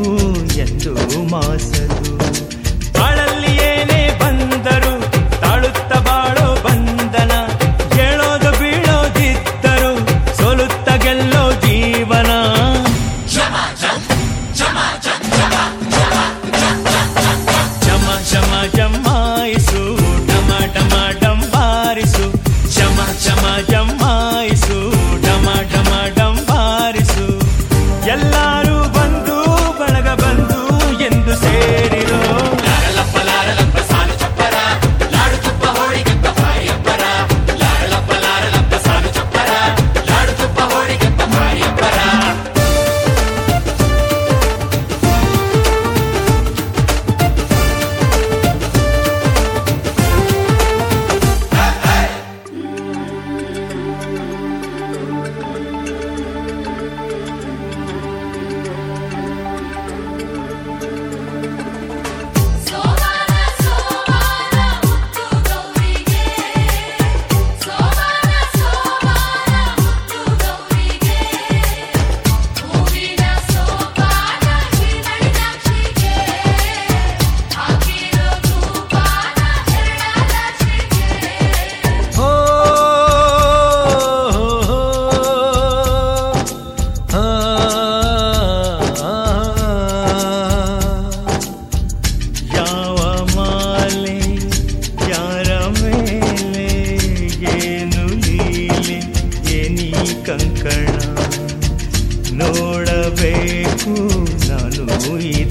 ಎಂದು ಮಾಸದು ಬಾಳಲ್ಲಿ ಏನೇ ಬಂದರು ತಾಳುತ್ತ ಬಾಳೋ ಬಂಧನ ಹೇಳೋದು ಬೀಳೋದಿದ್ದರು ಸೋಲುತ್ತ ಗೆಲ್ಲೋ ಜೀವನ ಜಮ ಜಮ ಜಮಾಯಿಸು ಡಮ ಡಮ ಡಂಬಾರಿಸು ಜಮ ಜಮ ಜಮಾಯಿಸು ಡಮ ಡಮ ಡಂಬಾರಿಸು ಎಲ್ಲರೂ ಬಂದು ಬಳಗ ಬಂದು ಎಂದು ಸೇರಿರೋ ಸೋಮಾನ ಸೋಮಾನ ಮುತ್ತು ಗೌರಿಗೆ ಸೋಮಾನ ಸೋಮಾನ ಮುತ್ತು ಗೌರಿಗೆ ಹೂವಿನ ಸೋಪಾನ ಹಿರಳಿನಾಕ್ಷಿಗೆ ಹಾಕಿರೋ ಧೂಪಾನ ಹೆರಳಾಕ್ಷಿಗೆ ಓ ಯಾವ ಮಾಲೆ ಯಾರ ಮೇಲೆ ಏನು ಲೀಲೆ ಏನಿ ಕಂಕಣ ನೋಡಬೇಕು ನಾನು ಈ